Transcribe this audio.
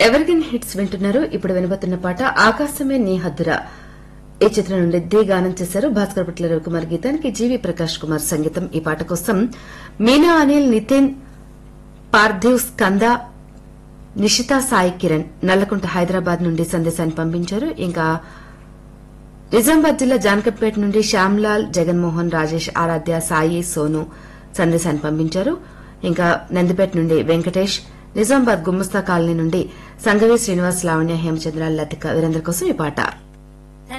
ఎవరిగిన్ hits వింటున్నారు ఇప్పుడు వినబోతున్న పాట ఆకాశమే నీ హద్దురా ఈ చిత్రం నుండి ది గానం చేశారు భాస్కర్ పుట్ల రవికుమార్ గీతానికి జీవి ప్రకాష్ కుమార్ సంగీతం ఈ పాట కోసం మీనా అనిల్ నితిన్ పార్థివ్ స్కంద నిషితా సాయి కిరణ్ నల్లకుంట హైదరాబాద్ నుండి సందేశాన్ని పంపించారు ఇంకా నిజామాబాద్ జిల్లా జానకట్పేట నుండి శ్యామ్లాల్ జగన్మోహన్ రాజేష్ ఆరాధ్య సాయి సోను సందేశాన్ని పంపించారు ఇంకా నందిపేట నుండి వెంకటేష్ నిజామాబాద్ గుమ్మస్తా కాలనీ నుండి సంగవి శ్రీనివాస్ లావణ్య హేమచంద్ర లతిక వీరందరి కోసం ఈ పాట